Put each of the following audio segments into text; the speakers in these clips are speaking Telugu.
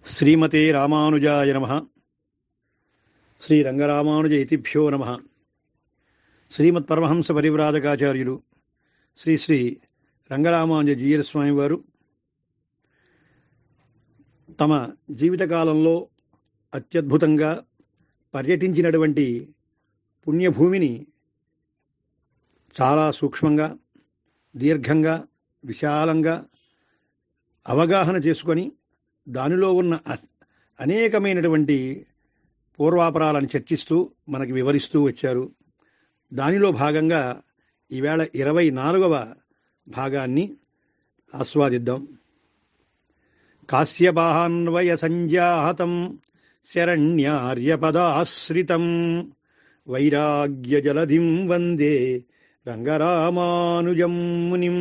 శ్రీమతే రామానుజాయ నమ శ్రీ రంగరామానుజ ఇతిభ్యో నమ శ్రీమత్ పరమహంస పరివ్రాజకాచార్యులు శ్రీ శ్రీ రంగరామానుజ జీయర స్వామి వారు తమ జీవితకాలంలో అత్యద్భుతంగా పర్యటించినటువంటి పుణ్యభూమిని చాలా సూక్ష్మంగా దీర్ఘంగా విశాలంగా అవగాహన చేసుకొని దానిలో ఉన్న అస్- అనేకమైనటువంటి పూర్వాపరాలను చర్చిస్తూ మనకి వివరిస్తూ వచ్చారు దానిలో భాగంగా ఈవేళ ఇరవై నాలుగవ భాగాన్ని ఆస్వాదిద్దాం కాశ్యపాన్వయ సంజాతం శరణ్యార్యపదాశ్రితం వైరాగ్య జలధిం వందే రంగరామానుజం మునిం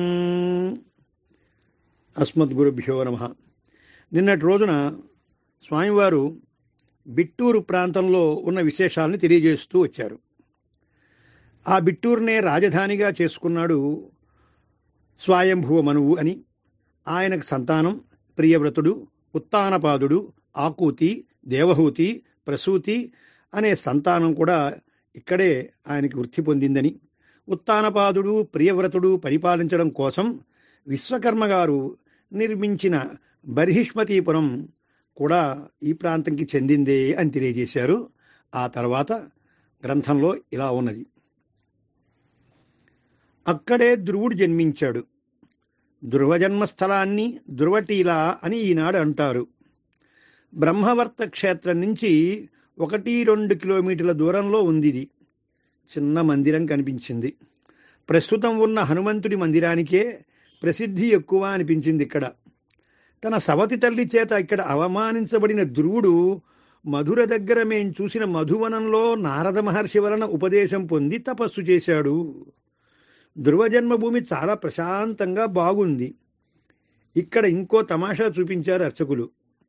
అస్మద్గురుభ్యో నమ నిన్నటి రోజున స్వామివారు బిట్టూరు ప్రాంతంలో ఉన్న విశేషాలను తెలియజేస్తూ వచ్చారు ఆ బిట్టూరునే రాజధానిగా చేసుకున్నాడు స్వయంభువ మనువు అని ఆయనకు సంతానం ప్రియవ్రతుడు ఉత్తానపాదుడు ఆకూతి దేవహూతి ప్రసూతి అనే సంతానం కూడా ఇక్కడే ఆయనకి వృద్ధి పొందిందని ఉత్తానపాదుడు ప్రియవ్రతుడు పరిపాలించడం కోసం విశ్వకర్మ గారు నిర్మించిన బర్హిష్మతీపురం కూడా ఈ ప్రాంతంకి చెందిందే అని తెలియజేశారు ఆ తర్వాత గ్రంథంలో ఇలా ఉన్నది అక్కడే ధ్రువుడు జన్మించాడు ధ్రువ జన్మస్థలాన్ని ధ్రువటీల అని ఈనాడు అంటారు బ్రహ్మవర్త క్షేత్రం నుంచి ఒకటి రెండు కిలోమీటర్ల దూరంలో ఉంది ఇది చిన్న మందిరం కనిపించింది ప్రస్తుతం ఉన్న హనుమంతుడి మందిరానికే ప్రసిద్ధి ఎక్కువ అనిపించింది ఇక్కడ తన సవతి తల్లి చేత ఇక్కడ అవమానించబడిన ధ్రువుడు మధుర దగ్గర మేం చూసిన మధువనంలో నారద మహర్షి వలన ఉపదేశం పొంది తపస్సు చేశాడు ధ్రువ జన్మభూమి చాలా ప్రశాంతంగా బాగుంది ఇక్కడ ఇంకో తమాషా చూపించారు అర్చకులు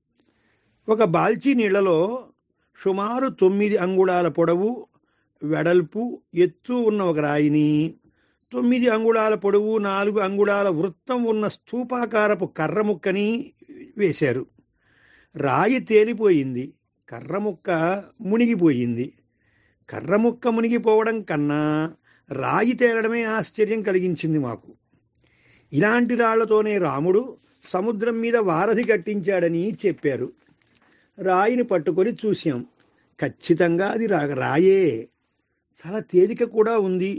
ఒక బాల్చీ నీళ్లలో సుమారు తొమ్మిది అంగుళాల పొడవు వెడల్పు ఎత్తు ఉన్న ఒక రాయిని తొమ్మిది అంగుళాల పొడవు నాలుగు అంగుళాల వృత్తం ఉన్న స్థూపాకారపు కర్ర ముక్కని వేశారు రాయి తేలిపోయింది కర్ర ముక్క మునిగిపోయింది కర్ర ముక్క మునిగిపోవడం కన్నా రాయి తేలడమే ఆశ్చర్యం కలిగించింది మాకు ఇలాంటి రాళ్లతోనే రాముడు సముద్రం మీద వారధి కట్టించాడని చెప్పారు రాయిని పట్టుకొని చూశాం ఖచ్చితంగా అది రా రాయే చాలా తేలిక కూడా ఉంది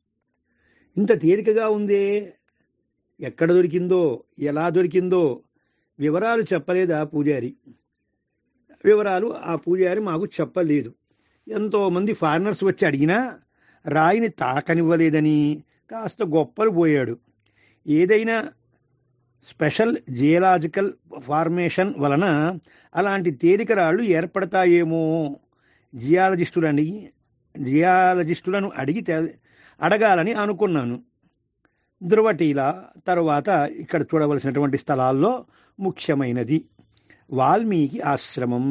ఇంత తేలికగా ఉందే ఎక్కడ దొరికిందో ఎలా దొరికిందో వివరాలు చెప్పలేదు ఆ పూజారి వివరాలు ఆ పూజారి మాకు చెప్పలేదు ఎంతోమంది ఫారినర్స్ వచ్చి అడిగినా రాయిని తాకనివ్వలేదని కాస్త గొప్పలు పోయాడు ఏదైనా స్పెషల్ జియలాజికల్ ఫార్మేషన్ వలన అలాంటి తేలిక రాళ్ళు ఏర్పడతాయేమో జియాలజిస్టులని జియాలజిస్టులను అడిగి తె- అడగాలని అనుకున్నాను ధ్రువటీల తరువాత ఇక్కడ చూడవలసినటువంటి స్థలాల్లో ముఖ్యమైనది వాల్మీకి ఆశ్రమం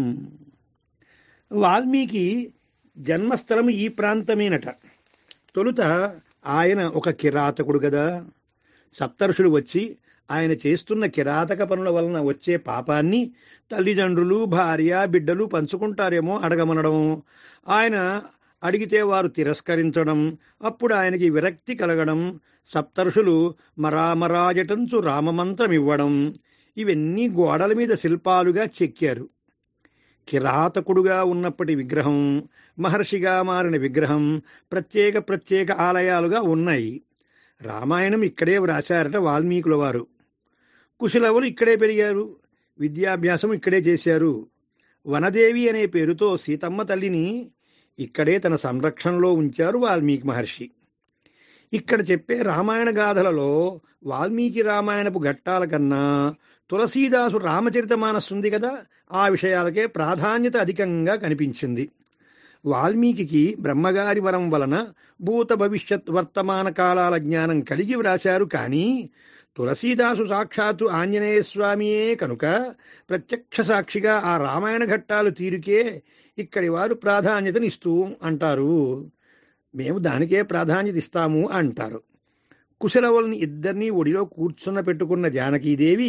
వాల్మీకి జన్మస్థలం ఈ ప్రాంతమేనట తొలుత ఆయన ఒక కిరాతకుడు కదా సప్తర్షులు వచ్చి ఆయన చేస్తున్న కిరాతక పనుల వలన వచ్చే పాపాన్ని తల్లిదండ్రులు భార్య బిడ్డలు పంచుకుంటారేమో అడగమనడం ఆయన అడిగితే వారు తిరస్కరించడం అప్పుడు ఆయనకి విరక్తి కలగడం సప్తర్షులు మరామరాజటంచు రామమంత్రం ఇవ్వడం ఇవన్నీ గోడల మీద శిల్పాలుగా చెక్కారు కిరాతకుడుగా ఉన్నప్పటి విగ్రహం మహర్షిగా మారిన విగ్రహం ప్రత్యేక ప్రత్యేక ఆలయాలుగా ఉన్నాయి రామాయణం ఇక్కడే వ్రాశారట వాల్మీకుల వారు కుశలవులు ఇక్కడే పెరిగారు విద్యాభ్యాసం ఇక్కడే చేశారు వనదేవి అనే పేరుతో సీతమ్మ తల్లిని ఇక్కడే తన సంరక్షణలో ఉంచారు వాల్మీకి మహర్షి ఇక్కడ చెప్పే రామాయణ గాథలలో వాల్మీకి రామాయణపు ఘట్టాల కన్నా తులసీదాసు రామచరిత ఉంది కదా ఆ విషయాలకే ప్రాధాన్యత అధికంగా కనిపించింది వాల్మీకి బ్రహ్మగారి వరం వలన భూత భవిష్యత్ వర్తమాన కాలాల జ్ఞానం కలిగి వ్రాశారు కానీ తులసీదాసు సాక్షాత్తు ఆంజనేయ స్వామియే కనుక ప్రత్యక్ష సాక్షిగా ఆ రామాయణ ఘట్టాలు తీరుకే ఇక్కడి వారు ప్రాధాన్యతనిస్తూ అంటారు మేము దానికే ప్రాధాన్యత ఇస్తాము అంటారు కుశలవుల్ని ఇద్దరినీ ఒడిలో కూర్చున్న పెట్టుకున్న జానకీదేవి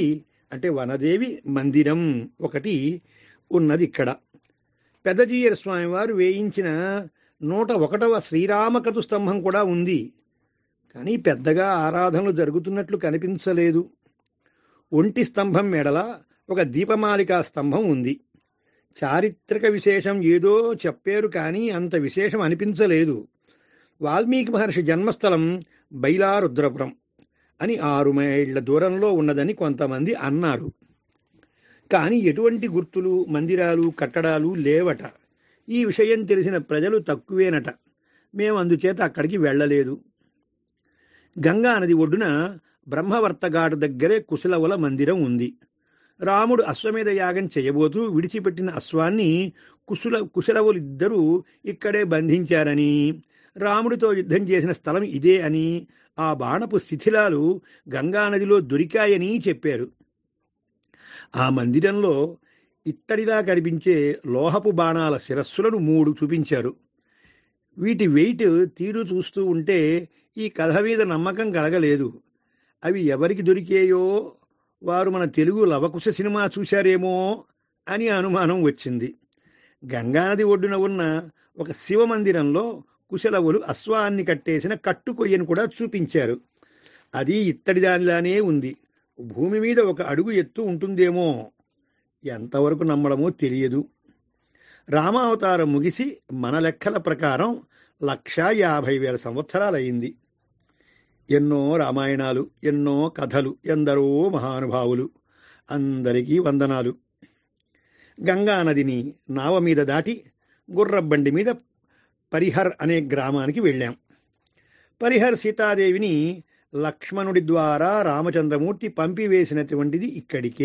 అంటే వనదేవి మందిరం ఒకటి ఉన్నది ఇక్కడ పెద్దజీయర స్వామి వారు వేయించిన నూట ఒకటవ శ్రీరామకథు స్తంభం కూడా ఉంది కానీ పెద్దగా ఆరాధనలు జరుగుతున్నట్లు కనిపించలేదు ఒంటి స్తంభం మెడల ఒక దీపమాలికా స్తంభం ఉంది చారిత్రక విశేషం ఏదో చెప్పారు కానీ అంత విశేషం అనిపించలేదు వాల్మీకి మహర్షి జన్మస్థలం బైలారుద్రపురం అని ఆరు మైళ్ళ దూరంలో ఉన్నదని కొంతమంది అన్నారు కానీ ఎటువంటి గుర్తులు మందిరాలు కట్టడాలు లేవట ఈ విషయం తెలిసిన ప్రజలు తక్కువేనట మేము అందుచేత అక్కడికి వెళ్ళలేదు గంగా నది ఒడ్డున బ్రహ్మవర్తఘాట్ దగ్గరే కుశలవుల మందిరం ఉంది రాముడు అశ్వమేధ యాగం చేయబోతూ విడిచిపెట్టిన అశ్వాన్ని కుశల కుశలవులిద్దరూ ఇక్కడే బంధించారని రాముడితో యుద్ధం చేసిన స్థలం ఇదే అని ఆ బాణపు శిథిలాలు గంగానదిలో దొరికాయని చెప్పారు ఆ మందిరంలో ఇత్తడిలా కనిపించే లోహపు బాణాల శిరస్సులను మూడు చూపించారు వీటి వెయిట్ తీరు చూస్తూ ఉంటే ఈ కథ మీద నమ్మకం కలగలేదు అవి ఎవరికి దొరికేయో వారు మన తెలుగు లవకుశ సినిమా చూశారేమో అని అనుమానం వచ్చింది గంగానది ఒడ్డున ఉన్న ఒక శివ మందిరంలో కుశలవులు అశ్వాన్ని కట్టేసిన కట్టుకొయ్యను కూడా చూపించారు అది ఇత్తడి దానిలానే ఉంది భూమి మీద ఒక అడుగు ఎత్తు ఉంటుందేమో ఎంతవరకు నమ్మడమో తెలియదు రామావతారం ముగిసి మన లెక్కల ప్రకారం లక్షా యాభై వేల సంవత్సరాలయ్యింది ఎన్నో రామాయణాలు ఎన్నో కథలు ఎందరో మహానుభావులు అందరికీ వందనాలు గంగా నదిని నావ మీద దాటి గుర్రబండి మీద పరిహర్ అనే గ్రామానికి వెళ్ళాం పరిహర్ సీతాదేవిని లక్ష్మణుడి ద్వారా రామచంద్రమూర్తి పంపివేసినటువంటిది ఇక్కడికే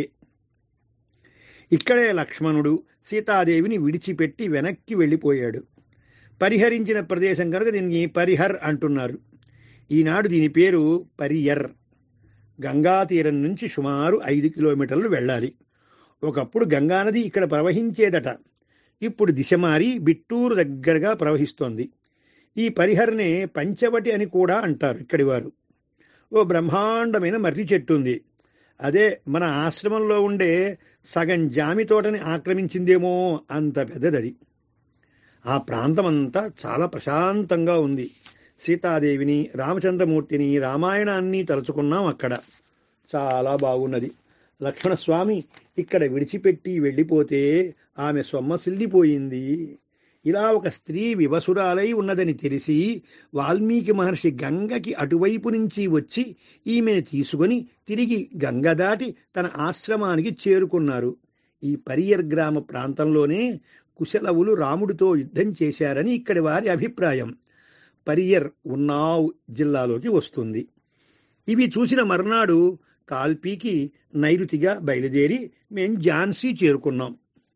ఇక్కడే లక్ష్మణుడు సీతాదేవిని విడిచిపెట్టి వెనక్కి వెళ్ళిపోయాడు పరిహరించిన ప్రదేశం కనుక దీన్ని పరిహర్ అంటున్నారు ఈనాడు దీని పేరు పరియర్ గంగా తీరం నుంచి సుమారు ఐదు కిలోమీటర్లు వెళ్ళాలి ఒకప్పుడు గంగానది ఇక్కడ ప్రవహించేదట ఇప్పుడు దిశ మారి బిట్టూరు దగ్గరగా ప్రవహిస్తోంది ఈ పరిహరనే పంచవటి అని కూడా అంటారు ఇక్కడి వారు ఓ బ్రహ్మాండమైన మర్రి చెట్టు ఉంది అదే మన ఆశ్రమంలో ఉండే సగం జామి తోటని ఆక్రమించిందేమో అంత పెద్దదది ఆ ప్రాంతమంతా చాలా ప్రశాంతంగా ఉంది సీతాదేవిని రామచంద్రమూర్తిని రామాయణాన్ని తలుచుకున్నాం అక్కడ చాలా బాగున్నది లక్ష్మణస్వామి ఇక్కడ విడిచిపెట్టి వెళ్ళిపోతే ఆమె సొమ్మసిల్లిపోయింది ఇలా ఒక స్త్రీ వివసురాలై ఉన్నదని తెలిసి వాల్మీకి మహర్షి గంగకి అటువైపు నుంచి వచ్చి ఈమెను తీసుకొని తిరిగి గంగ దాటి తన ఆశ్రమానికి చేరుకున్నారు ఈ పరియర్ గ్రామ ప్రాంతంలోనే కుశలవులు రాముడితో యుద్ధం చేశారని ఇక్కడి వారి అభిప్రాయం పరియర్ ఉన్నావ్ జిల్లాలోకి వస్తుంది ఇవి చూసిన మర్నాడు కాల్పీకి నైరుతిగా బయలుదేరి మేం ఝాన్సీ చేరుకున్నాం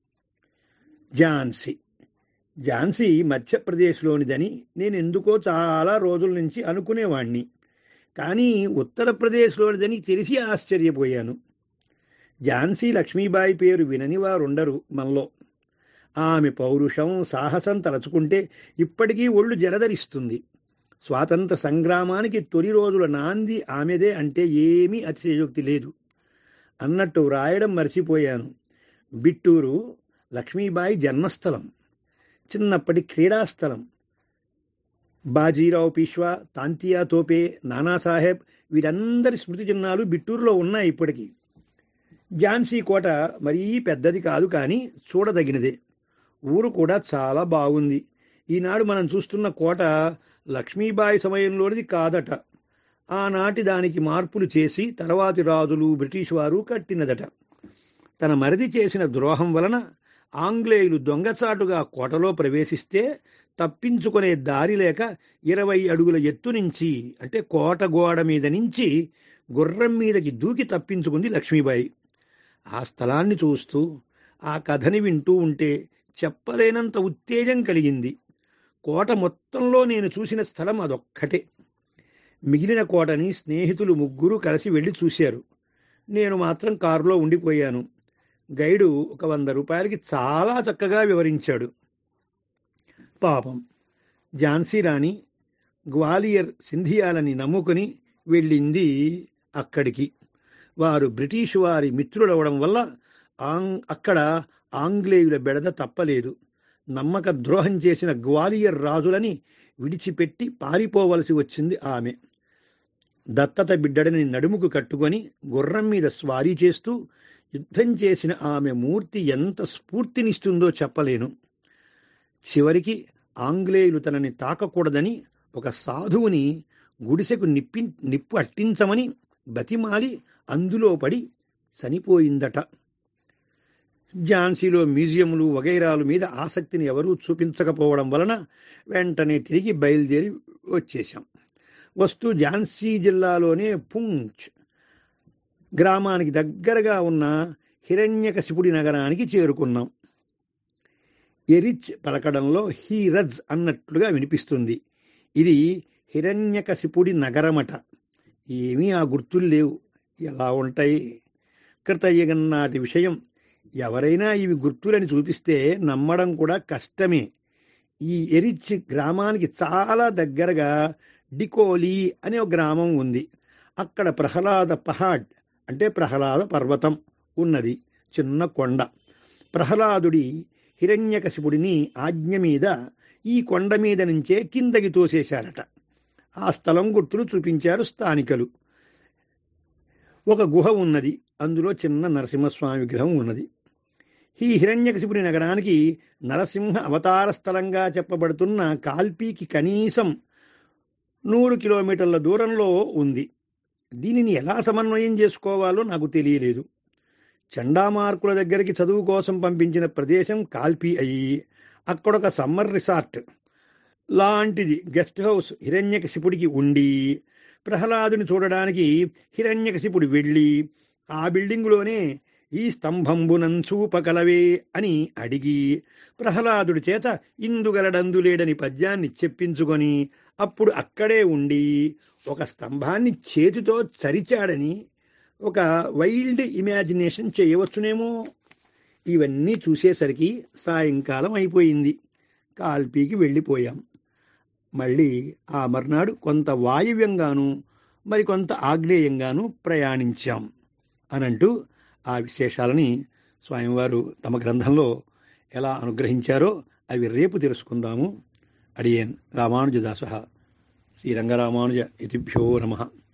ఝాన్సీ ఝాన్సీ మధ్యప్రదేశ్లోనిదని నేను ఎందుకో చాలా రోజుల నుంచి అనుకునేవాణ్ణి కానీ ఉత్తరప్రదేశ్లోనిదని తెలిసి ఆశ్చర్యపోయాను ఝాన్సీ లక్ష్మీబాయి పేరు వినని వారుండరు మనలో ఆమె పౌరుషం సాహసం తలచుకుంటే ఇప్పటికీ ఒళ్ళు జలధరిస్తుంది స్వాతంత్ర సంగ్రామానికి తొలి రోజుల నాంది ఆమెదే అంటే ఏమీ అతిశయోక్తి లేదు అన్నట్టు వ్రాయడం మర్చిపోయాను బిట్టూరు లక్ష్మీబాయి జన్మస్థలం చిన్నప్పటి క్రీడాస్థలం బాజీరావు పీష్వా తాంతియా తోపే నానాసాహెబ్ వీరందరి స్మృతి చిహ్నాలు బిట్టూరులో ఉన్నాయి ఇప్పటికీ ఝాన్సీ కోట మరీ పెద్దది కాదు కానీ చూడదగినదే ఊరు కూడా చాలా బాగుంది ఈనాడు మనం చూస్తున్న కోట లక్ష్మీబాయి సమయంలోనిది కాదట ఆనాటి దానికి మార్పులు చేసి తర్వాతి రాజులు బ్రిటిష్ వారు కట్టినదట తన మరిది చేసిన ద్రోహం వలన ఆంగ్లేయులు దొంగచాటుగా కోటలో ప్రవేశిస్తే తప్పించుకునే దారి లేక ఇరవై అడుగుల ఎత్తు నుంచి అంటే కోట గోడ మీద నుంచి గుర్రం మీదకి దూకి తప్పించుకుంది లక్ష్మీబాయి ఆ స్థలాన్ని చూస్తూ ఆ కథని వింటూ ఉంటే చెప్పలేనంత ఉత్తేజం కలిగింది కోట మొత్తంలో నేను చూసిన స్థలం అదొక్కటే మిగిలిన కోటని స్నేహితులు ముగ్గురు కలిసి వెళ్ళి చూశారు నేను మాత్రం కారులో ఉండిపోయాను గైడు ఒక వంద రూపాయలకి చాలా చక్కగా వివరించాడు పాపం ఝాన్సీ రాణి గ్వాలియర్ సింధియాలని నమ్ముకుని వెళ్ళింది అక్కడికి వారు బ్రిటిష్ వారి మిత్రులవడం వల్ల ఆంగ్ అక్కడ ఆంగ్లేయుల బెడద తప్పలేదు నమ్మక ద్రోహం చేసిన గ్వాలియర్ రాజులని విడిచిపెట్టి పారిపోవలసి వచ్చింది ఆమె దత్తత బిడ్డడిని నడుముకు కట్టుకొని గుర్రం మీద స్వారీ చేస్తూ యుద్ధం చేసిన ఆమె మూర్తి ఎంత స్ఫూర్తినిస్తుందో చెప్పలేను చివరికి ఆంగ్లేయులు తనని తాకకూడదని ఒక సాధువుని గుడిసెకు నిప్పి నిప్పు అట్టించమని బతిమాలి అందులో పడి చనిపోయిందట ఝాన్సీలో మ్యూజియంలు వగైరాల మీద ఆసక్తిని ఎవరూ చూపించకపోవడం వలన వెంటనే తిరిగి బయలుదేరి వచ్చేశాం వస్తూ ఝాన్సీ జిల్లాలోనే పుంచ్ గ్రామానికి దగ్గరగా ఉన్న హిరణ్యకశిపుడి నగరానికి చేరుకున్నాం ఎరిచ్ పలకడంలో హీరజ్ అన్నట్లుగా వినిపిస్తుంది ఇది హిరణ్యకశిపుడి నగరమట ఏమీ ఆ గుర్తులు లేవు ఎలా ఉంటాయి కృతయుగం నాటి విషయం ఎవరైనా ఇవి గుర్తులని చూపిస్తే నమ్మడం కూడా కష్టమే ఈ ఎరిచ్ గ్రామానికి చాలా దగ్గరగా డికోలి అనే ఒక గ్రామం ఉంది అక్కడ ప్రహ్లాద పహాడ్ అంటే ప్రహ్లాద పర్వతం ఉన్నది చిన్న కొండ ప్రహ్లాదుడి హిరణ్యకశిపుడిని ఆజ్ఞ మీద ఈ కొండ మీద నుంచే కిందకి తోసేశారట ఆ స్థలం గుర్తులు చూపించారు స్థానికులు ఒక గుహ ఉన్నది అందులో చిన్న నరసింహస్వామి విగ్రహం ఉన్నది ఈ హిరణ్యకశిపుడి నగరానికి నరసింహ అవతార స్థలంగా చెప్పబడుతున్న కాల్పీకి కనీసం నూరు కిలోమీటర్ల దూరంలో ఉంది దీనిని ఎలా సమన్వయం చేసుకోవాలో నాకు తెలియలేదు చండామార్కుల దగ్గరికి చదువు కోసం పంపించిన ప్రదేశం కాల్పీ అయి అక్కడొక సమ్మర్ రిసార్ట్ లాంటిది గెస్ట్ హౌస్ హిరణ్యకశిపుడికి ఉండి ప్రహ్లాదుని చూడడానికి హిరణ్యకశిపుడు వెళ్ళి ఆ బిల్డింగులోనే ఈ స్తంభంబునంచూపకలవే అని అడిగి ప్రహ్లాదుడి చేత ఇందుగలడందులేడని పద్యాన్ని చెప్పించుకొని అప్పుడు అక్కడే ఉండి ఒక స్తంభాన్ని చేతితో చరిచాడని ఒక వైల్డ్ ఇమాజినేషన్ చేయవచ్చునేమో ఇవన్నీ చూసేసరికి సాయంకాలం అయిపోయింది కాల్పీకి వెళ్ళిపోయాం మళ్ళీ ఆ మర్నాడు కొంత వాయువ్యంగాను మరికొంత ఆగ్నేయంగాను ప్రయాణించాం అనంటూ ఆ విశేషాలని స్వామివారు తమ గ్రంథంలో ఎలా అనుగ్రహించారో అవి రేపు తెలుసుకుందాము అడియన్ రామానుజదాస శ్రీరంగరామానుజ ఇతిభ్యో నమ